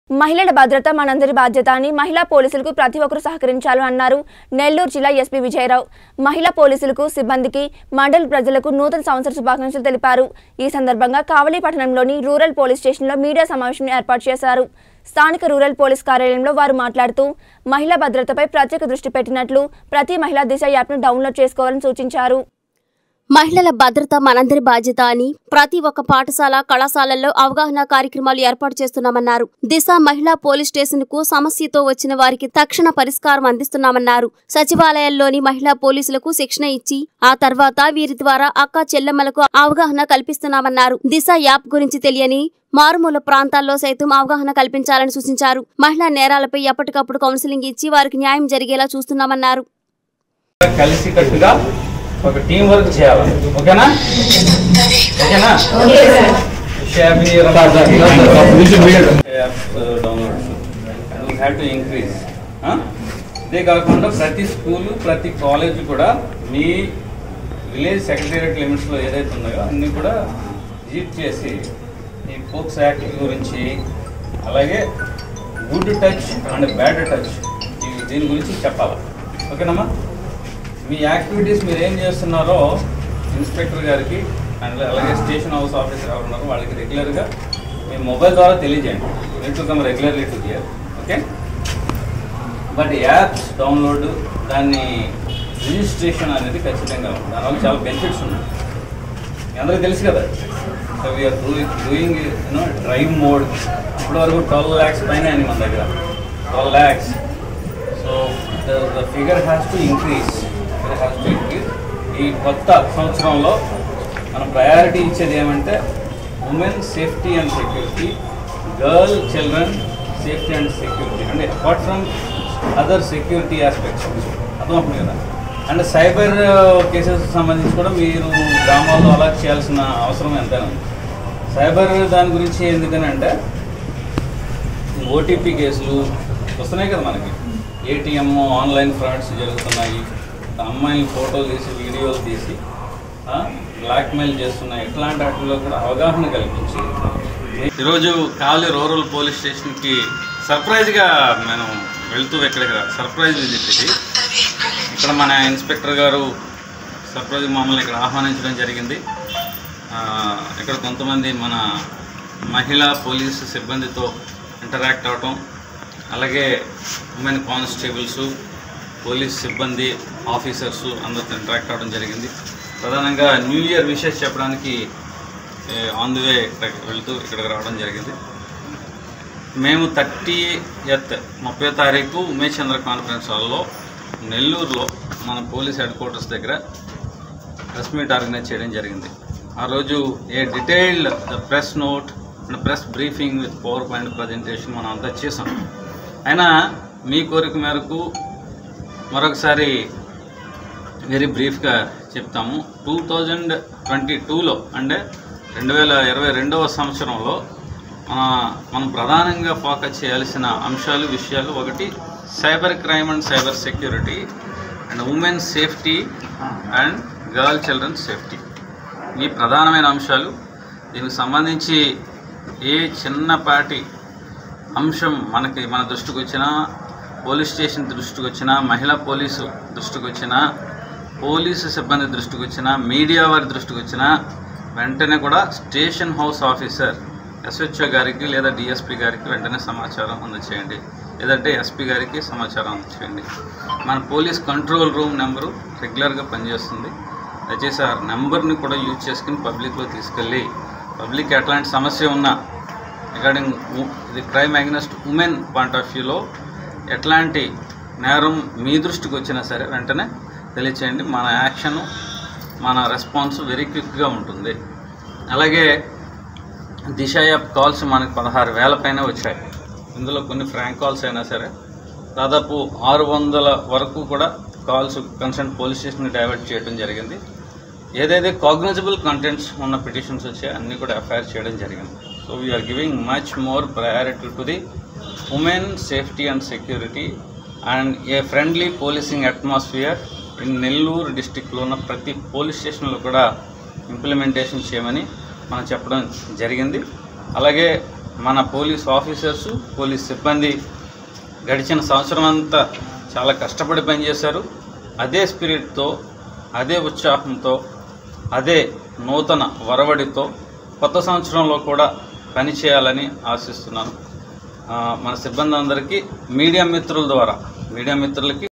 మహిళల భద్రత మనందరి బాధ్యత అని మహిళా పోలీసులకు ప్రతి ఒక్కరూ సహకరించాలని అన్నారు నెల్లూరు జిల్లా ఎస్పీ విజయరావు మహిళా పోలీసులకు సిబ్బందికి మండల ప్రజలకు నూతన సంవత్సర శుభాకాంక్షలు తెలిపారు ఈ సందర్భంగా కావలి పట్టణంలోని రూరల్ పోలీస్ స్టేషన్లో మీడియా సమావేశం ఏర్పాటు చేశారు స్థానిక రూరల్ పోలీస్ కార్యాలయంలో వారు మాట్లాడుతూ మహిళా భద్రతపై ప్రత్యేక దృష్టి పెట్టినట్లు ప్రతి మహిళా దిశ యాప్ను డౌన్లోడ్ చేసుకోవాలని సూచించారు మహిళల భద్రత మనందరి బాధ్యత అని ప్రతి ఒక్క పాఠశాల కళాశాలల్లో అవగాహన కార్యక్రమాలు ఏర్పాటు చేస్తున్నామన్నారు దిశ మహిళా పోలీస్ స్టేషన్ కు సమస్యతో వచ్చిన వారికి తక్షణ పరిష్కారం అందిస్తున్నామన్నారు సచివాలయాల్లోని మహిళా పోలీసులకు శిక్షణ ఇచ్చి ఆ తర్వాత వీరి ద్వారా అక్క చెల్లెమ్మలకు అవగాహన కల్పిస్తున్నామన్నారు దిశ యాప్ గురించి తెలియని మారుమూల ప్రాంతాల్లో సైతం అవగాహన కల్పించాలని సూచించారు మహిళా నేరాలపై ఎప్పటికప్పుడు కౌన్సిలింగ్ ఇచ్చి వారికి న్యాయం జరిగేలా చూస్తున్నామన్నారు కలిసి కట్టుగా ఒక టీం వర్క్ చేయాలి ఓకేనా ఓకేనా హ్యావ్ టు ఇంక్రీజ్ ఇదే కాకుండా ప్రతి స్కూలు ప్రతి కాలేజ్ కూడా మీ విలేజ్ సెక్రటేరియట్ లిమిట్స్లో ఏదైతే ఉన్నాయో అన్నీ కూడా విజిట్ చేసి ఈ పోక్స్ యాక్ట్ గురించి అలాగే good touch and bad touch దీని గురించి చెప్పాలి ఓకేనమ్మా మీ యాక్టివిటీస్ మీరు ఏం చేస్తున్నారో ఇన్స్పెక్టర్ గారికి అండ్ అలాగే స్టేషన్ హౌస్ ఆఫీసర్ ఎవరు ఉన్నారో వాళ్ళకి రెగ్యులర్గా మీ మొబైల్ ద్వారా తెలియజేయండి need to come regularly to here okay but apps download దాన్ని రిజిస్ట్రేషన్ అనేది ఖచ్చితంగా ఉంది దానివల్ల చాలా బెనిఫిట్స్ ఉన్నాయి మీ అందరికీ తెలుసు కదా so we're doing doing you know drive mode ఇప్పటి వరకు ట్వెల్వ్ ల్యాక్స్ పైన అయింది మన దగ్గర twelve lakhs so the figure has to increase figure has to increase ఈ కొత్త సంవత్సరంలో మనం ప్రయారిటీ ఇచ్చేది ఏమంటే women safety and security girl children safety and security అంటే apart from other security aspects అర్థమవుతుంది కదా అండ్ సైబర్ కేసెస్ సంబంధించి కూడా మీరు గ్రామాల్లో అలా చేయాల్సిన అవసరం ఎంతైనా ఉంది సైబర్ దాని గురించి ఎందుకని అంటే ఓటీపీ కేసులు వస్తున్నాయి కదా మనకి ఏటీఎం ఆన్లైన్ ఫ్రాడ్స్ జరుగుతున్నాయి అమ్మాయిని ఫోటోలు తీసి వీడియోలు తీసి బ్లాక్మెయిల్ చేస్తున్నాయి ఇట్లాంటి వాటిలో కూడా అవగాహన కల్పించి ఈరోజు కావలి రూరల్ పోలీస్ స్టేషన్కి సర్ప్రైజ్గా నేను వెళ్తూ ఎక్కడికి సర్ప్రైజ్ విజిట్ ఇది ఇక్కడ మన ఇన్స్పెక్టర్ గారు సర్ప్రైజ్ మమ్మల్ని ఇక్కడ ఆహ్వానించడం జరిగింది ఆ, ఇక్కడ కొంతమంది మన మహిళా పోలీసు సిబ్బందితో ఇంటరాక్ట్ అవటం అలాగే ఉమెన్ కానిస్టేబుల్స్ పోలీస్ సిబ్బంది ఆఫీసర్స్ అందరితో ఇంటరాక్ట్ అవ్వడం జరిగింది ప్రధానంగా న్యూ ఇయర్ విషెస్ చెప్పడానికి ఆన్ ది వే ఇక్కడికి వెళ్తూ ఇక్కడికి రావడం జరిగింది మేము థర్టీ ఎత్ ముప్పై తారీఖు ఉమేష్ చంద్ర కాన్ఫరెన్స్ హాల్లో నెల్లూరులో మన పోలీస్ హెడ్ క్వార్టర్స్ దగ్గర ప్రెస్ మీట్ ఆర్గనైజ్ చేయడం జరిగింది ఆ రోజు a detailed the press note and press briefing with PowerPoint presentation మనం అంతా చేసాం అయినా మీ కోరిక మేరకు మరొకసారి వెరీ బ్రీఫ్గా చెప్తాము టూ థౌజండ్ ట్వంటీ టూలో అంటే రెండు వేల ఇరవై రెండవ సంవత్సరంలో మన మనం ప్రధానంగా ఫోకస్ చేయాల్సిన అంశాలు విషయాలు ఒకటి cyber crime and cyber security and women safety and girl children safety ఈ ప్రధానమైన అంశాలు దీనికి సంబంధించి ఏ చిన్నపాటి అంశం మనకి మన దృష్టికి వచ్చినా పోలీస్ స్టేషన్ దృష్టికి వచ్చినా మహిళా పోలీసు దృష్టికి వచ్చినా పోలీసు సిబ్బంది దృష్టికి వచ్చినా మీడియా వారి దృష్టికి వచ్చినా వెంటనే కూడా స్టేషన్ హౌస్ ఆఫీసర్ ఎస్హెచ్ఓ గారికి లేదా డిఎస్పి గారికి వెంటనే సమాచారం అందచేయండి లేదంటే ఎస్పీ గారికి సమాచారం అందచేయండి మన పోలీస్ కంట్రోల్ రూమ్ నెంబరు రెగ్యులర్గా పనిచేస్తుంది దయచేసి ఆ నెంబర్ని కూడా యూజ్ చేసుకుని పబ్లిక్లో తీసుకెళ్ళి పబ్లిక్ ఎట్లాంటి సమస్య ఉన్నా రిగార్డింగ్ ఇది crime against women point of వ్యూలో ఎట్లాంటి నేరం మీ దృష్టికి వచ్చినా సరే వెంటనే తెలియచేయండి మన యాక్షన్ మన రెస్పాన్స్ వెరీ క్విక్గా ఉంటుంది అలాగే దిశ యాప్ కాల్స్ మనకి పదహారు వేల పైన వచ్చాయి ఇందులో కొన్ని ఫ్రాంక్ కాల్స్ అయినా సరే దాదాపు ఆరు వందల వరకు కూడా కాల్స్ కన్సర్న్ పోలీస్ స్టేషన్కి డైవర్ట్ చేయడం జరిగింది ఏదైతే కాగ్నైజబుల్ కంటెంట్స్ ఉన్న పిటిషన్స్ వచ్చాయో అన్నీ కూడా ఎఫ్ఐఆర్ చేయడం జరిగింది so we're giving much more priority to the women safety and security and a friendly policing atmosphere in Nellore డిస్టిక్లో ఉన్న ప్రతి పోలీస్ స్టేషన్లో కూడా ఇంప్లిమెంటేషన్ చేయమని మనం చెప్పడం జరిగింది అలాగే మన పోలీస్ ఆఫీసర్స్ పోలీస్ సిబ్బంది గడిచిన సంవత్సరం అంతా చాలా కష్టపడి పనిచేశారు అదే స్పిరిట్తో అదే ఉత్సాహంతో అదే నూతన వరవడితో కొత్త సంవత్సరంలో కూడా పనిచేయాలని ఆశిస్తున్నాను ఆ, మన సిబ్బంది అందరికీ మీడియా మిత్రుల ద్వారా మీడియా మిత్రులకి